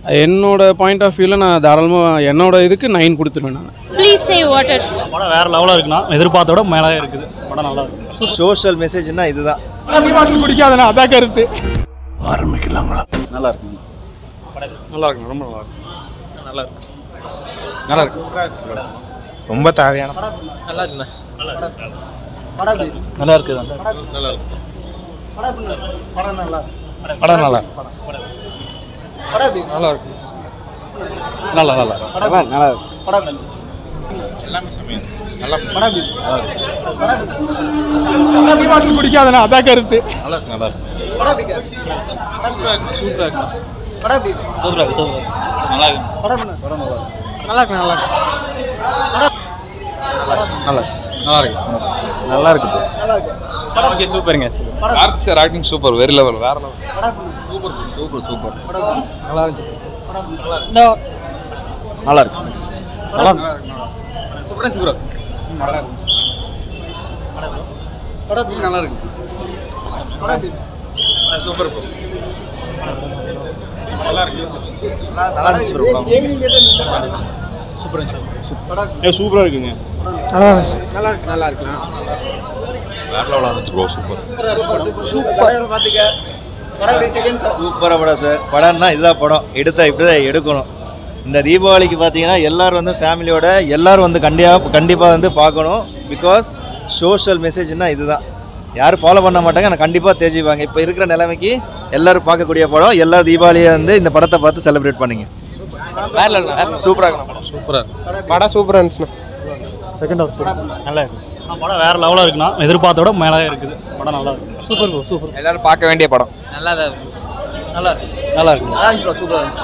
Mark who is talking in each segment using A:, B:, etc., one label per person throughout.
A: என்னோட point of வியூவில் நான் தாராளமாக என்னோட இதுக்கு நைன் கொடுத்துருவேன் நான்
B: ப்ளீஸ் சேவ் வாட்டர்
C: படம் வேறு லெவலாக இருக்குண்ணா எதிர்பார்த்த விட மேலே இருக்குது படம் நல்லா இருக்கு
D: சோஷியல் மெசேஜ்னா இதுதான்
A: பாட்டில் குடிக்காதண்ணா அதான் கருத்து
D: நல்லா இருக்கு
E: நல்லா இருக்கு ரொம்ப நல்லா இருக்கு
D: நல்லா இருக்கு
E: நல்லா இருக்கு ரொம்ப தேவையான
D: நல்லா இருக்குண்ணா
C: நல்லா இருக்குது
D: நல்லா இருக்கு
E: படம் நல்லா நல்லா நல்லா இருக்கு நல்லா நல்லா
D: நல்லா இருக்கு
A: பாட்டில் குடிக்காதண்ணா அதான் கருத்து
D: நல்லா இருக்கு நல்லா இருக்கு
C: சூப்பராக இருக்கு சூப்பர் நல்லா இருக்கு
E: நல்லா இருக்கு நல்லா இருக்கு நல்லா இருக்கு நல்லா இருக்கு
D: நல்லா இருக்கு
C: ஓகே சூப்பருங்க
E: Karthi sir acting super very level வேற லெவல் சூப்பர் சூப்பர் சூப்பர் நல்லா இருந்துச்சு
C: நல்லா இருக்கு
E: நல்லா இருக்கு சூப்பரா சூப்பரா நல்லா இருக்கு நல்லா இருக்கு சூப்பர் ப்ரோ நல்லா இருக்கு
D: நல்லா இருந்துச்சு bro படம்.
C: ஏ சூப்பராக இருக்குங்க
E: வேற லெவலாக இருந்துச்சு ப்ரோ சூப்பர்
D: சூப்பரா படம் சார் படம்னா இதுதான் படம் எடுத்தா இப்படிதான் எடுக்கணும் இந்த தீபாவளிக்கு பார்த்தீங்கன்னா எல்லாரும் வந்து ஃபேமிலியோட எல்லாரும் வந்து கண்டிப்பாக கண்டிப்பாக வந்து பார்க்கணும் பிகாஸ் சோஷியல் மெசேஜ்னா இதுதான் யாரும் ஃபாலோ பண்ண மாட்டாங்க ஆனால் கண்டிப்பாக தெரிஞ்சுப்பாங்க இப்போ இருக்கிற நிலைமைக்கு எல்லாரும் பார்க்கக்கூடிய படம் எல்லாரும் தீபாவளியை வந்து இந்த படத்தை பார்த்து செலிப்ரேட் பண்ணுங்க
E: சூப்பராக இருக்கு சூப்பராக இருக்கு படம் சூப்பராக இருந்துச்சுண்ணா செகண்ட் ஹாஃப்
D: நல்லா இருக்கு
C: படம் வேறு லெவலாக இருக்குண்ணா எதிர்பார்த்த விட மேலே இருக்குது படம் நல்லா இருக்கு
A: சூப்பர் ப்ரோ சூப்பர்
E: எல்லாரும் பார்க்க வேண்டிய படம்
D: நல்லா தான் இருந்துச்சு
C: நல்லா இருக்கு
D: நல்லா இருந்துச்சு சூப்பராக இருந்துச்சு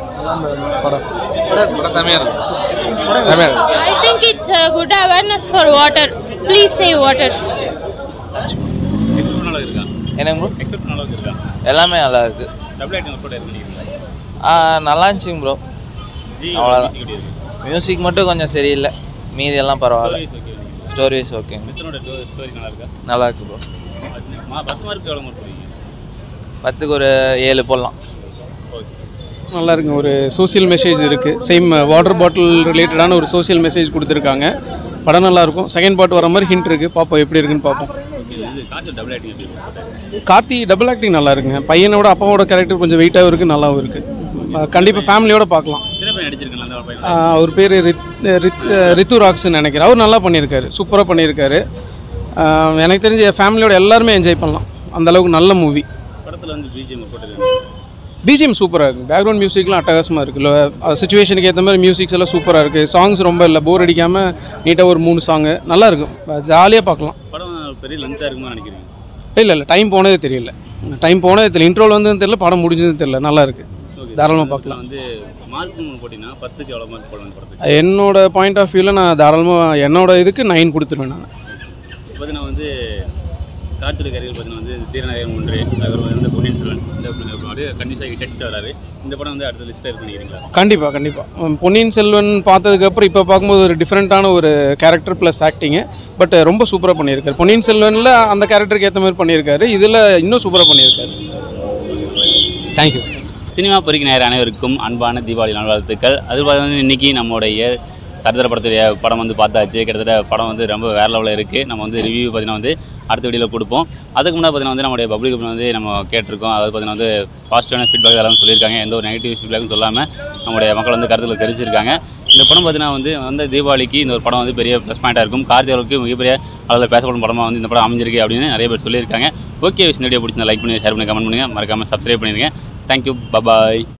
E: படம் செமையாக இருக்கு செமையாக இருக்கு
B: I think it's good awareness for water please save water
C: expect நல்லா இருக்கா
F: என்னங்க ப்ரோ
C: எக்ஸ்பெக்ட் நல்லா இருக்கா
F: எல்லாமே நல்லா இருக்கு
C: டபுள் ஆக்டிங் கூட இருக்கு
F: ஆ, நல்லா இருந்துச்சுங்க ப்ரோ
C: ஜி
F: அவ்வளவுதான்.
C: எப்படி இருக்கு
F: மியூசிக் மட்டும் கொஞ்சம் சரியில்லை மீதி எல்லாம் பரவாயில்ல
C: Stories okay இருக்கு.
F: ஸ்டோரி வைஸ் ஓகேங்க
C: மித்தனோட ஸ்டோரி நல்லா இருக்கா
F: நல்லா இருக்கு ப்ரோ
C: பஸ் மார்க் எவ்வளோ மார்க் போடுவீங்க
F: பத்துக்கு ஒரு ஏழு போடலாம்
C: ஓகே
A: நல்லா இருக்குங்க ஒரு சோஷியல் மெசேஜ் இருக்குது சேம் வாட்டர் பாட்டில் ரிலேட்டடான ஒரு சோஷியல் மெசேஜ் கொடுத்துருக்காங்க படம் நல்லா இருக்கும் செகண்ட் பார்ட் வர மாதிரி ஹிண்ட் இருக்குது பார்ப்போம் எப்படி இருக்குன்னு பார்ப்போம்
C: ஓகே இது காற்று டபுள் ஆக்டிங் எப்படி இருக்கு
A: கார்த்தி டபுள் ஆக்டிங் நல்லா இருக்குங்க பையனோட அப்பாவோட கேரக்டர் கொஞ்சம் வெயிட்டாகவும் இருக்குது நல்லாவும் இருக்குது கண்டிப்பாக ஃபேமிலியோட பார்க்கலாம்
C: சின்ன பையன் நடிச்சிருக்கல அந்த பையன்
A: ஆஹ் அவர் பேர் ரித் ரித் ரித்து ராக்ஸ்னு நினைக்கிறேன் அவர் நல்லா பண்ணியிருக்காரு சூப்பராக பண்ணியிருக்காரு ஆஹ் எனக்கு தெரிஞ்ச ஃபேமிலியோட எல்லாருமே என்ஜாய் பண்ணலாம் அந்த அளவுக்கு நல்ல மூவி
C: படத்தில் வந்து பிஜிஎம் போட்டது
A: பிஜிஎம் சூப்பராக இருக்குது பேக்ரவுண்ட் மியூசிக்லாம் அட்டகாசமாக இருக்குது சுச்சுவேஷனுக்கு ஏற்ற மாதிரி மியூசிக்ஸ் எல்லாம் சூப்பராக இருக்குது சாங்ஸ் ரொம்ப இல்லை போர் அடிக்காமல் நீட்டாக ஒரு மூணு சாங்கு நல்லா இருக்கும் ஜாலியாக பார்க்கலாம்
C: படம் பெரிய லென்த்தாக இருக்குமா நினைக்கிறீங்க
A: இல்லை இல்லை டைம் போனதே தெரியல டைம் போனதே தெரியல இன்ட்ரோல் வந்து தெரியல படம் முடிஞ்சது தெரியல நல்லா இருக்குது
C: ஓகே
A: தாராளமாக பார்க்கலாம்
C: வந்து மார்க் போட்டிங்கன்னா பத்துக்கு எவ்வளோ மார்க் போடலாம் படத்துக்கு
A: என்னோட பாயிண்ட் ஆஃப் வியூவில் நான் தாராளமாக என்னோட இதுக்கு நைன் கொடுத்துருவேன் நான்
C: பார்த்தீங்கன்னா வந்து கார்த்திகை கரைகள் பார்த்தீங்கன்னா வந்து தீரநாயகம் ஒன்று அதுக்கப்புறம் வந்து பொன்னியின் செல்வன் இந்த அப்படியே கண்டிப்பாக ஹிட் அடிச்சு வராரு இந்த படம் வந்து அடுத்த லிஸ்ட்டில் இருக்கு நினைக்கிறீங்களா
A: கண்டிப்பாக கண்டிப்பாக பொன்னியின் செல்வன் பார்த்ததுக்கப்புறம் இப்போ பார்க்கும்போது ஒரு டிஃப்ரெண்ட்டான ஒரு கேரக்டர் ப்ளஸ் ஆக்டிங்கு பட் ரொம்ப சூப்பராக பண்ணியிருக்காரு பொன்னியின் செல்வனில் அந்த கேரக்டருக்கு ஏற்ற மாதிரி பண்ணியிருக்காரு இதில் இன்னும் சூப்பராக பண்ணியிருக்காரு தேங்க்யூ
C: சினிமா பொறிக்கு நேர அனைவருக்கும் அன்பான தீபாவளி நல்வாழ்த்துக்கள் அது பார்த்தீங்கன்னா இன்னைக்கு நம்முடைய சரதர படத்துடைய படம் வந்து பார்த்தாச்சு கிட்டத்தட்ட படம் வந்து ரொம்ப வேற லெவலில் இருக்குது நம்ம வந்து ரிவ்யூ பார்த்தீங்கன்னா வந்து அடுத்த வீடியோவில் கொடுப்போம் அதுக்கு முன்னாடி பார்த்தீங்கன்னா வந்து நம்முடைய பப்ளிக் வந்து நம்ம கேட்டிருக்கோம் அதாவது பார்த்தீங்கன்னா வந்து பாசிட்டிவான ஃபீட்பேக் எல்லாம் சொல்லியிருக்காங்க எந்த ஒரு நெகட்டிவ் ஃபீட்பேக்கும் சொல்லாமல் நம்முடைய மக்கள் வந்து கருத்தில் தெரிவிச்சிருக்காங்க இந்த படம் பார்த்தீங்கன்னா வந்து வந்து தீபாவளிக்கு இந்த ஒரு படம் வந்து பெரிய ப்ளஸ் பாயிண்டாக இருக்கும் கார்த்திகளுக்கு மிகப்பெரிய அளவில் பேசப்படும் படமாக வந்து இந்த படம் அமைஞ்சிருக்கு அப்படின்னு நிறைய பேர் சொல்லியிருக்காங்க ஓகே விஷயம் வீடியோ பிடிச்சிருந்தா லைக் பண்ணுங்கள் ஷேர் பண்ணி கமெண்ட் பண்ணுங்கள் மறக்காமல் சப்ஸ்கிரைப் பண்ணிடுங்க தேங்க்யூ பபாய்